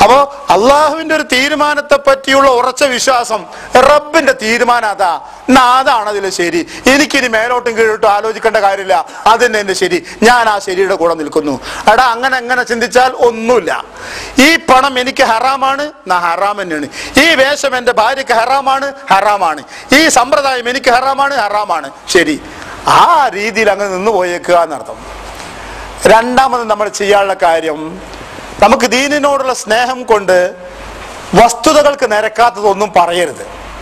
അപ്പോ അള്ളാഹുവിന്റെ ഒരു തീരുമാനത്തെ പറ്റിയുള്ള ഉറച്ച വിശ്വാസം റബ്ബിന്റെ തീരുമാനം അതാ എന്നാ അതാണ് അതിൽ ശരി എനിക്കിനി മേലോട്ടും കീഴോട്ടും ആലോചിക്കേണ്ട കാര്യമില്ല അതന്നെ എന്റെ ശരി ഞാൻ ആ ശരിയുടെ കൂടെ നിൽക്കുന്നു എടാ അങ്ങനെ അങ്ങനെ ചിന്തിച്ചാൽ ഒന്നുമില്ല ഈ പണം എനിക്ക് ഹറാമാണ് എന്നാ ഹറാം തന്നെയാണ് ഈ വേഷം എന്റെ ഭാര്യയ്ക്ക് ഹറാമാണ് ഹറാമാണ് ഈ സമ്പ്രദായം എനിക്ക് ഹറാമാണ് ഹറാമാണ് ശരി ആ രീതിയിൽ അങ്ങ് നിന്ന് പോയേക്കുക എന്നർത്ഥം രണ്ടാമത് നമ്മൾ ചെയ്യാനുള്ള കാര്യം നമുക്ക് ദീനിനോടുള്ള സ്നേഹം കൊണ്ട് വസ്തുതകൾക്ക് നിരക്കാത്തതൊന്നും പറയരുത്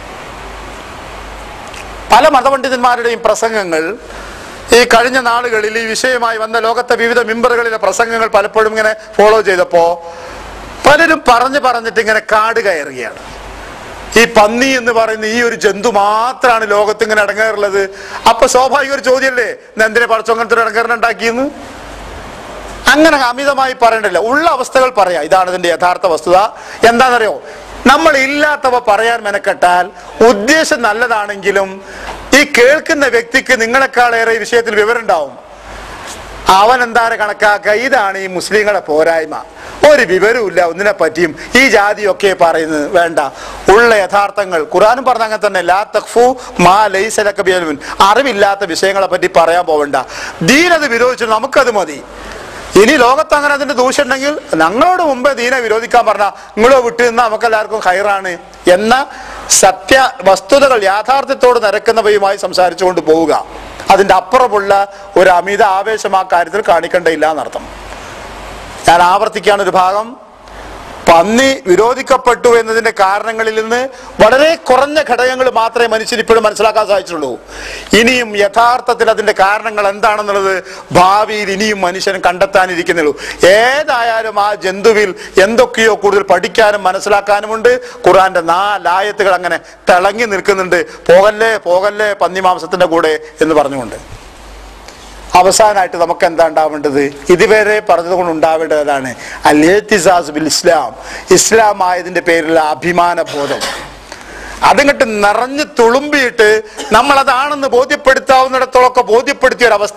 പല മതപണ്ഡിതന്മാരുടെയും പ്രസംഗങ്ങൾ ഈ കഴിഞ്ഞ നാളുകളിൽ ഈ വിഷയമായി വന്ന ലോകത്തെ വിവിധ മിമ്പറുകളിലെ പ്രസംഗങ്ങൾ പലപ്പോഴും ഇങ്ങനെ ഫോളോ ചെയ്തപ്പോ പലരും പറഞ്ഞു പറഞ്ഞിട്ട് ഇങ്ങനെ കാട് കയറുകയാണ് ഈ പന്നി എന്ന് പറയുന്ന ഈ ഒരു ജന്തു മാത്രമാണ് ലോകത്ത് ഇങ്ങനെ അടങ്ങാറുള്ളത് അപ്പൊ സ്വാഭാവിക ഒരു ചോദ്യമല്ലേ ഇന്ന് എന്തിനെ പടച്ചോങ്ങനത്തിന് അടങ്ങാറുണ്ടാക്കിയെന്ന് അങ്ങനെ അമിതമായി പറയണ്ടല്ല ഉള്ള അവസ്ഥകൾ പറയാം ഇതാണ് ഇതിന്റെ യഥാർത്ഥ വസ്തുത എന്താണെന്നറിയോ നമ്മൾ ഇല്ലാത്തവ പറയാൻ മെനക്കെട്ടാൽ ഉദ്ദേശം നല്ലതാണെങ്കിലും ഈ കേൾക്കുന്ന വ്യക്തിക്ക് നിങ്ങളെക്കാളേറെ ഈ വിഷയത്തിൽ വിവരം ഉണ്ടാവും അവൻ എന്താണ് കണക്കാക്കുക ഇതാണ് ഈ മുസ്ലിങ്ങളെ പോരായ്മ ഒരു വിവരവുമില്ല ഒന്നിനെ പറ്റിയും ഈ ജാതിയൊക്കെ പറയുന്നത് വേണ്ട ഉള്ള യഥാർത്ഥങ്ങൾ ഖുറാനും പറഞ്ഞ അങ്ങനെ തന്നെ ലാ തഖ്ഫു മാ ലൈസ ലക ബിഇൽമുൻ. അറിവില്ലാത്ത വിഷയങ്ങളെ പറ്റി പറയാൻ പോവണ്ട ദീനത് വിരോധിച്ചു നമുക്കത് മതി ഇനി ലോകത്ത് അങ്ങനെ അതിന്റെ ദൂഷ്യം ഉണ്ടെങ്കിൽ ഞങ്ങളോട് മുമ്പേ ദീനെ വിരോധിക്കാൻ പറഞ്ഞ നിങ്ങളോ വിട്ടു നിന്നാൽ നമുക്ക് എല്ലാവർക്കും ഹൈറാണ് എന്ന സത്യ വസ്തുതകൾ യാഥാർത്ഥ്യത്തോട് നിരക്കുന്നവയുമായി സംസാരിച്ചുകൊണ്ട് പോവുക അതിന്റെ അപ്പുറമുള്ള ഒരു അമിത ആവേശം ആ കാര്യത്തിൽ കാണിക്കേണ്ടയില്ല എന്നർത്ഥം ഞാൻ ആവർത്തിക്കുകയാണ് ഒരു ഭാഗം പന്നി വിരോധിക്കപ്പെട്ടു എന്നതിന്റെ കാരണങ്ങളിൽ നിന്ന് വളരെ കുറഞ്ഞ ഘടകങ്ങൾ മാത്രമേ മനുഷ്യൻ ഇപ്പോഴും മനസ്സിലാക്കാൻ സാധിച്ചുള്ളൂ ഇനിയും യഥാർത്ഥത്തിൽ അതിന്റെ കാരണങ്ങൾ എന്താണെന്നുള്ളത് ഭാവിയിൽ ഇനിയും മനുഷ്യൻ കണ്ടെത്താനിരിക്കുന്നുള്ളൂ ഏതായാലും ആ ജന്തുവിൽ എന്തൊക്കെയോ കൂടുതൽ പഠിക്കാനും മനസ്സിലാക്കാനുമുണ്ട് ഖുറാന്റെ നാലായത്തുകൾ അങ്ങനെ തിളങ്ങി നിൽക്കുന്നുണ്ട് പോകല്ലേ പോകല്ലേ പന്നിമാംസത്തിന്റെ കൂടെ എന്ന് പറഞ്ഞുകൊണ്ട് അവസാനമായിട്ട് നമുക്ക് എന്താ ഉണ്ടാവേണ്ടത് ഇതുവരെ പറഞ്ഞതുകൊണ്ട് ഉണ്ടാവേണ്ടതാണ് അല്ലേത്തിസാസ് ബിൽ ഇസ്ലാം ഇസ്ലാം ആയതിന്റെ പേരിലുള്ള അഭിമാന ബോധം അതിങ്ങോട്ട് നിറഞ്ഞു തുളുമ്പിയിട്ട് നമ്മൾ അതാണെന്ന് ബോധ്യപ്പെടുത്താവുന്നിടത്തോളൊക്കെ ബോധ്യപ്പെടുത്തിയ ഒരവസ്ഥ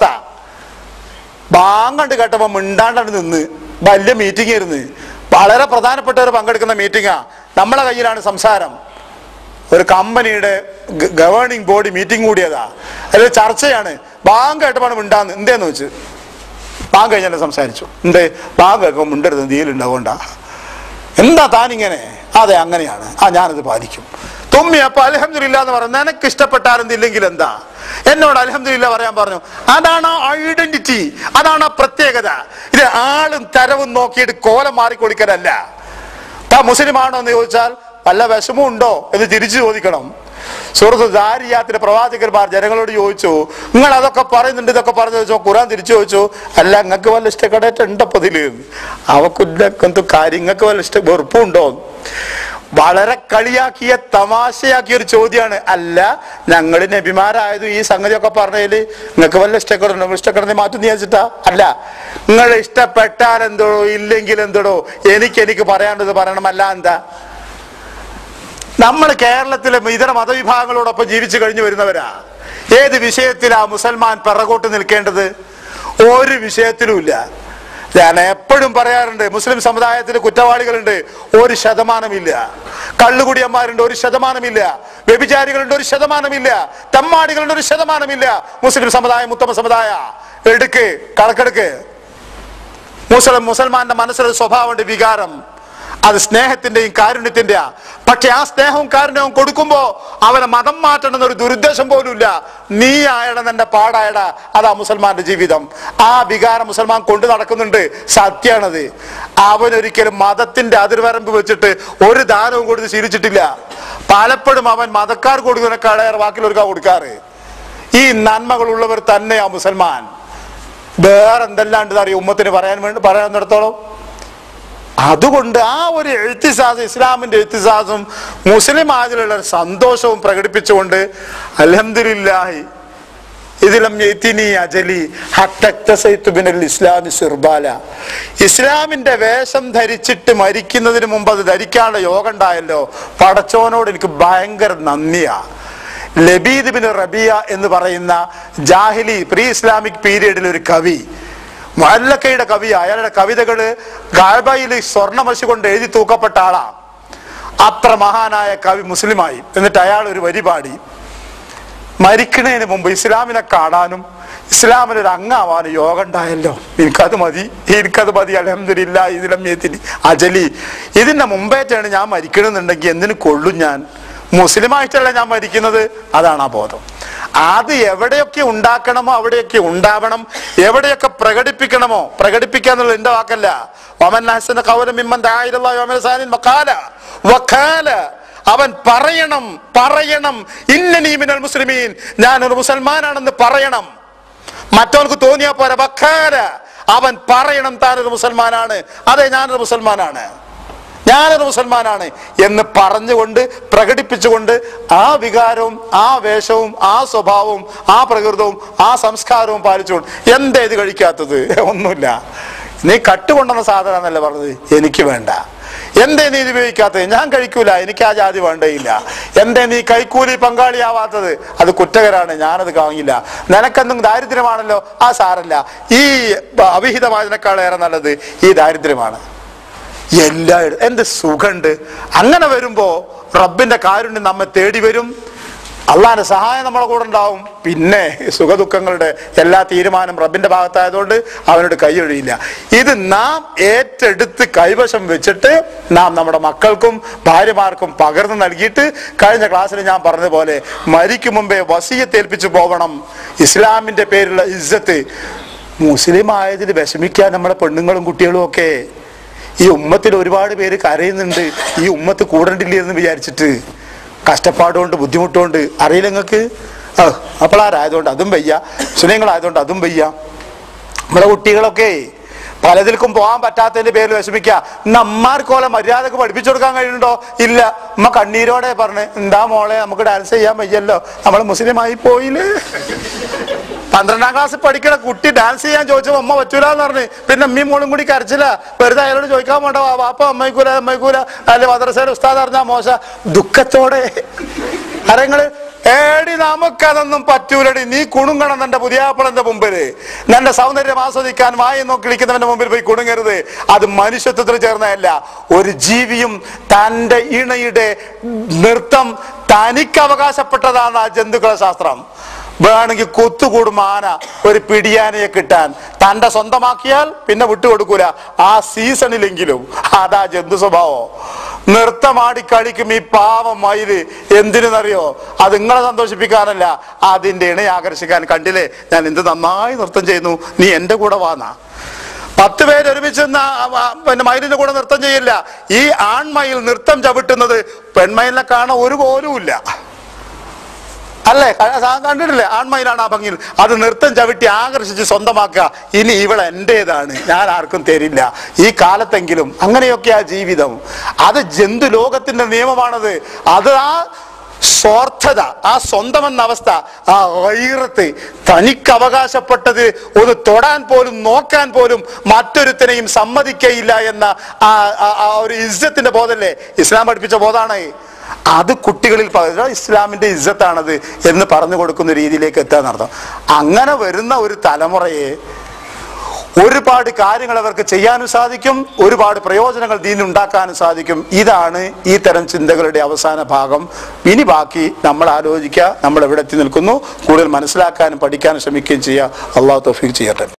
ബാങ്കണ്ട് കേട്ടപ്പോ മിണ്ടാണ്ടാണ് നിന്ന് വലിയ മീറ്റിംഗ് ആയിരുന്നു വളരെ പ്രധാനപ്പെട്ടവർ പങ്കെടുക്കുന്ന മീറ്റിംഗാ നമ്മളെ കയ്യിലാണ് സംസാരം ഒരു കമ്പനിയുടെ ഗവേണിംഗ് ബോഡി മീറ്റിംഗ് കൂടിയതാ അതിൽ ചർച്ചയാണ് ബാങ്ക് കേട്ടപ്പാണ് മിണ്ടാന്ന് എന്തേന്ന് വെച്ച് ബാങ്ക് കഴിഞ്ഞാൽ സംസാരിച്ചു എന്തേ ബാങ്ക് കേൾക്കുമ്പോൾ മിണ്ടരുത് നീലുണ്ടാവണ്ട എന്താ താനിങ്ങനെ അതെ അങ്ങനെയാണ് ആ ഞാനത് പാലിക്കും തുമ്മി അപ്പൊ അലഹമില്ല എന്ന് പറഞ്ഞു നിനക്ക് ഇഷ്ടപ്പെട്ടാരെന്തില്ലെങ്കിൽ എന്താ എന്നോട് അലഹമില്ല പറയാൻ പറഞ്ഞു അതാണ് ആ ഐഡന്റിറ്റി അതാണ് ആ പ്രത്യേകത ഇത് ആളും തരവും നോക്കിയിട്ട് കോലം മാറിക്കൊടുക്കലല്ല താ മുസ്ലിം ആണോ എന്ന് ചോദിച്ചാൽ വല്ല വിഷമവും ഉണ്ടോ എന്ന് തിരിച്ചു ചോദിക്കണം സുഹൃത്ത് ദാരിയാത്തിന്റെ പ്രവാചകന്മാർ ജനങ്ങളോട് ചോദിച്ചു നിങ്ങൾ അതൊക്കെ പറയുന്നുണ്ട് ഇതൊക്കെ പറഞ്ഞു ചോദിച്ചോ ഖുറാൻ തിരിച്ചു ചോദിച്ചു അല്ല നിങ്ങൾക്ക് വല്ല ഇഷ്ടക്കടയിട്ട് ഉണ്ടപ്പോ ഇതില് അവക്കുന്തൊക്കെ കാര്യം നിങ്ങൾക്ക് വല്ല ഇഷ്ട വെറുപ്പുണ്ടോ വളരെ കളിയാക്കിയ തമാശയാക്കിയ ഒരു ചോദ്യമാണ് അല്ല ഞങ്ങൾ നബിമാരായതും ഈ സംഗതിയൊക്കെ പറഞ്ഞതില് നിങ്ങൾക്ക് വല്ല ഇഷ്ടപ്പെടുന്നുണ്ടോ ഇഷ്ടപ്പെടുന്ന മാറ്റും വിചാരിച്ചിട്ടാ അല്ല നിങ്ങൾ ഇഷ്ടപ്പെട്ടാൽ എന്തോടോ ഇല്ലെങ്കിൽ എന്തോടോ എനിക്ക് എനിക്ക് പറയാനുള്ളത് പറയണമല്ല എന്താ നമ്മൾ കേരളത്തിലെ ഇതര മതവിഭാഗങ്ങളോടൊപ്പം ജീവിച്ചു കഴിഞ്ഞു വരുന്നവരാ ഏത് വിഷയത്തിലാ മുസൽമാൻ പിറകോട്ട് നിൽക്കേണ്ടത് ഒരു വിഷയത്തിലുമില്ല ഞാൻ എപ്പോഴും പറയാറുണ്ട് മുസ്ലിം സമുദായത്തിൽ കുറ്റവാളികളുണ്ട് ഒരു ശതമാനമില്ല കള്ളുകുടിയന്മാരുണ്ട് ഒരു ശതമാനമില്ല വ്യഭിചാരികളുണ്ട് ഒരു ശതമാനമില്ല തമ്മാടികളുണ്ട് ഒരു ശതമാനമില്ല മുസ്ലിം സമുദായം ഉത്തമ സമുദായ എടുക്ക് കണക്കെടുക്ക് മുസ്ലിം മുസൽമാന്റെ മനസ്സിലൊരു സ്വഭാവമുണ്ട് വികാരം അത് സ്നേഹത്തിന്റെയും കാരുണ്യത്തിന്റെയാ പക്ഷെ ആ സ്നേഹവും കാരുണ്യവും കൊടുക്കുമ്പോ അവനെ മതം മാറ്റണം എന്നൊരു ദുരുദ്ദേശം പോലുമില്ല നീ ആയട നിന്റെ പാടായട അതാ മുസൽമാന്റെ ജീവിതം ആ വികാരം മുസൽമാൻ കൊണ്ടു നടക്കുന്നുണ്ട് സത്യാണത് അവൻ ഒരിക്കലും മതത്തിന്റെ അതിർവരമ്പ് വെച്ചിട്ട് ഒരു ദാനവും കൊടുത്ത് ശീലിച്ചിട്ടില്ല പലപ്പോഴും അവൻ മതക്കാർ കൊടുക്കുന്നതിനേക്കാളേറെ ബാക്കിയുള്ളവർക്കാ കൊടുക്കാറ് ഈ നന്മകളുള്ളവർ തന്നെയാ മുസൽമാൻ വേറെ എന്തെല്ലാണ്ട് അറിയാം ഉമ്മത്തിന് പറയാൻ വേണ്ടി പറയാന്നിടത്തോളം അതുകൊണ്ട് ആ ഒരു എഴുത്തിസാസും ഇസ്ലാമിന്റെ എഴുത്തിസാസും മുസ്ലിം ആയതിലുള്ള ഒരു സന്തോഷവും പ്രകടിപ്പിച്ചുകൊണ്ട് അലഹദില്ലാഹി ഇതിലും എത്തിനി അജലി ഹത്തക്തസൈത്തു ബിനൽ ഇസ്ലാമി സിർബാല ഇസ്ലാമിന്റെ വേഷം ധരിച്ചിട്ട് മരിക്കുന്നതിന് മുമ്പ് അത് ധരിക്കാനുള്ള യോഗം ഉണ്ടായല്ലോ പടച്ചോനോട് എനിക്ക് ഭയങ്കര നന്ദിയാ ലബീദ് ബിൻ റബിയ എന്ന് പറയുന്ന ജാഹിലി പ്രീ ഇസ്ലാമിക് പീരീഡിൽ ഒരു കവി മല്ലക്കയുടെ കവി അയാളുടെ കവിതകള് ഗാൽബയിൽ സ്വർണ്ണമശി കൊണ്ട് എഴുതി തൂക്കപ്പെട്ട ആളാ അത്ര മഹാനായ കവി മുസ്ലിമായി എന്നിട്ട് അയാൾ ഒരു വരി പാടി മരിക്കണതിന് മുമ്പ് ഇസ്ലാമിനെ കാണാനും ഇസ്ലാമിൽ ഒരു അംഗമാവാനും യോഗം ഉണ്ടായല്ലോ എനിക്കത് മതി എനിക്കത് മതി അലഹമില്ല ഇതിലമ്യത്തിന് അജലി ഇതിന്റെ മുമ്പേറ്റാണ് ഞാൻ മരിക്കണമെന്നുണ്ടെങ്കിൽ എന്തിനു കൊള്ളും ഞാൻ മുസ്ലിമായിട്ടല്ല ഞാൻ മരിക്കുന്നത് അതാണ് ആ ബോധം അത് എവിടെയൊക്കെ ഉണ്ടാക്കണമോ അവിടെയൊക്കെ ഉണ്ടാവണം എവിടെയൊക്കെ പ്രകടിപ്പിക്കണമോ പ്രകടിപ്പിക്കുക എന്നുള്ളത് എന്റെ വാക്കല്ല വമൻ ഹസന കൗലം മിമ്മൻ ദാഇലല്ലാഹി വഅമല സാലിൻ വഖാല വഖാല അവൻ പറയണം പറയണം ഇന്നനീ മിനൽ മുസ്ലിമീൻ ഞാൻ ഒരു മുസൽമാനാണെന്ന് പറയണം മറ്റവർക്ക് തോന്നിയാ പോരാ വഖാല അവൻ പറയണം താനൊരു മുസൽമാനാണ് അതെ ഞാനൊരു മുസൽമാനാണ് ഞാനൊരു മുസൽമാനാണ് എന്ന് പറഞ്ഞുകൊണ്ട് പ്രകടിപ്പിച്ചുകൊണ്ട് ആ വികാരവും ആ വേഷവും ആ സ്വഭാവവും ആ പ്രകൃതവും ആ സംസ്കാരവും പാലിച്ചുകൊണ്ട് എന്താ ഇത് കഴിക്കാത്തത് ഒന്നുമില്ല നീ കട്ടുകൊണ്ടുവന്ന സാധനമെന്നല്ല പറഞ്ഞത് എനിക്ക് വേണ്ട എന്തേ നീ ഇത് ഉപയോഗിക്കാത്തത് ഞാൻ കഴിക്കൂല എനിക്ക് ആ ജാതി വേണ്ടയില്ല എന്തേ നീ കൈക്കൂലി പങ്കാളിയാവാത്തത് അത് കുറ്റകരാണ് ഞാനത് കാണില്ല നിനക്കെന്തും ദാരിദ്ര്യമാണല്ലോ ആ സാരല്ല ഈ അവിഹിതമായതിനേക്കാളേറെ നല്ലത് ഈ ദാരിദ്ര്യമാണ് എല്ലായിടും എന്ത് സുഖമുണ്ട് അങ്ങനെ വരുമ്പോ റബ്ബിന്റെ കാരുണ്യം നമ്മെ തേടി വരും അള്ളാന്റെ സഹായം നമ്മളെ കൂടെ ഉണ്ടാവും പിന്നെ സുഖദുഃഖങ്ങളുടെ എല്ലാ തീരുമാനം റബ്ബിന്റെ ഭാഗത്തായതുകൊണ്ട് അവനോട് കൈയൊഴിയില്ല ഇത് നാം ഏറ്റെടുത്ത് കൈവശം വെച്ചിട്ട് നാം നമ്മുടെ മക്കൾക്കും ഭാര്യമാർക്കും പകർന്നു നൽകിയിട്ട് കഴിഞ്ഞ ക്ലാസ്സിൽ ഞാൻ പറഞ്ഞതുപോലെ മരിക്കും മുമ്പേ വസീയത്തേൽപ്പിച്ചു പോകണം ഇസ്ലാമിന്റെ പേരിലുള്ള ഇസ്സത്ത് മുസ്ലിം ആയതിൽ വിഷമിക്കാൻ നമ്മുടെ പെണ്ണുങ്ങളും കുട്ടികളും ഒക്കെ ഈ ഉമ്മത്തിൽ ഒരുപാട് പേര് കരയുന്നുണ്ട് ഈ ഉമ്മത്ത് കൂടണ്ടില്ലേ എന്ന് വിചാരിച്ചിട്ട് കഷ്ടപ്പാടുകൊണ്ട് ബുദ്ധിമുട്ടുകൊണ്ട് അറിയില്ല നിങ്ങൾക്ക് ആ അപ്പോളാരായതുകൊണ്ട് അതും വയ്യ സുനയങ്ങളായതുകൊണ്ട് അതും വയ്യ നമ്മുടെ കുട്ടികളൊക്കെ പലതിൽക്കും പോകാൻ പറ്റാത്തതിന്റെ പേരിൽ വിഷമിക്കുക നമ്മാർക്കോലെ മര്യാദക്ക് പഠിപ്പിച്ചു കൊടുക്കാൻ കഴിയുന്നുണ്ടോ ഇല്ല ഉമ്മ കണ്ണീരോടെ പറഞ്ഞ് എന്താ മോളെ നമുക്ക് ഡാൻസ് ചെയ്യാൻ വയ്യല്ലോ നമ്മൾ മുസ്ലിമായി പോയില്ലേ പന്ത്രണ്ടാം ക്ലാസ് പഠിക്കണ കുട്ടി ഡാൻസ് ചെയ്യാൻ ചോദിച്ചപ്പോ അമ്മ പറ്റൂല എന്ന് പറഞ്ഞ് പിന്നെ അമ്മയും മോളും കൂടി കരച്ചില്ല വെറുതെ അയാളോട് ചോദിക്കാൻ വേണ്ട വാ, വാപ്പ അമ്മയ്ക്കൂല അമ്മയ്ക്കൂല അല്ലെ മദ്രസയിൽ ഉസ്താദ് അറിഞ്ഞാ മോശ ദുഃഖത്തോടെ അരങ്ങള് ഏടി നമുക്കതൊന്നും പറ്റൂലടി നീ കുണുങ്ങണം നിന്റെ പുതിയാപ്പിളന്റെ മുമ്പില് നിന്റെ സൗന്ദര്യം ആസ്വദിക്കാൻ വായി നോക്കി വിളിക്കുന്നവന്റെ മുമ്പിൽ പോയി കുണുങ്ങരുത് അത് മനുഷ്യത്വത്തിന് ചേർന്നതല്ല ഒരു ജീവിയും തന്റെ ഇണയുടെ നൃത്തം തനിക്ക് അവകാശപ്പെട്ടതാണ് ആ ജന്തുക്കള ശാസ്ത്രം വേണമെങ്കിൽ കൊത്തുകൂടും ആന ഒരു പിടിയാനയെ കിട്ടാൻ തന്റെ സ്വന്തമാക്കിയാൽ പിന്നെ വിട്ടുകൊടുക്കൂല ആ സീസണിലെങ്കിലും അതാ ജന്തു സ്വഭാവം നൃത്തമാടി കളിക്കും ഈ പാവം മയില് എന്തിനെന്നറിയോ അത് നിങ്ങളെ സന്തോഷിപ്പിക്കാനല്ല അതിന്റെ ഇണയെ ആകർഷിക്കാൻ കണ്ടില്ലേ ഞാൻ എന്ത് നന്നായി നൃത്തം ചെയ്യുന്നു നീ എന്റെ കൂടെ വാന്നാ പത്ത് പേര് ഒരുമിച്ച് നിന്ന് ആ- ആ- പിന്നെ മയിലിന്റെ കൂടെ നൃത്തം ചെയ്യില്ല ഈ ആൺമയിൽ നൃത്തം ചവിട്ടുന്നത് പെൺമയിലിനെ കാണാൻ ഒരു പോലുമില്ല അല്ലേ ക- സാ- കണ്ടിട്ടില്ലേ ആൺമയിലാണ് ആ ഭംഗിയിൽ അത് നൃത്തം ചവിട്ടി ആകർഷിച്ച് സ്വന്തമാക്കുക ഇനി ഇവൾ എന്റേതാണ് ഞാൻ ആർക്കും തരില്ല ഈ കാലത്തെങ്കിലും അങ്ങനെയൊക്കെയാ ജീവിതം അത് ജന്തു ലോകത്തിന്റെ നിയമമാണത് അത് ആ സ്വാർത്ഥത ആ സ്വന്തം എന്ന അവസ്ഥ ആ വൈറത്ത് തനിക്ക് അവകാശപ്പെട്ടത് ഒന്ന് തൊടാൻ പോലും നോക്കാൻ പോലും മറ്റൊരുത്തനെയും സമ്മതിക്കയില്ല എന്ന ആ ആ- ആ ഒരു ഇസ്സത്തിന്റെ ബോധല്ലേ ഇസ്ലാം പഠിപ്പിച്ച ബോധാണ് അത് കുട്ടികളിൽ പകരുക ഇസ്ലാമിന്റെ ഇജ്ജത്താണത് എന്ന് പറഞ്ഞു കൊടുക്കുന്ന രീതിയിലേക്ക് എത്താൻ നടത്തും അങ്ങനെ വരുന്ന ഒരു തലമുറയെ ഒരുപാട് കാര്യങ്ങൾ അവർക്ക് ചെയ്യാനും സാധിക്കും ഒരുപാട് പ്രയോജനങ്ങൾ ദീൻ ഉണ്ടാക്കാനും സാധിക്കും ഇതാണ് ഈ തരം ചിന്തകളുടെ അവസാന ഭാഗം ഇനി ബാക്കി നമ്മൾ ആലോചിക്കുക നമ്മൾ എവിടെ എത്തി നിൽക്കുന്നു കൂടുതൽ മനസ്സിലാക്കാനും പഠിക്കാനും ശ്രമിക്കുകയും ചെയ്യുക അള്ളാഹു തൗഫീഖ് ചെയ്യട്ടെ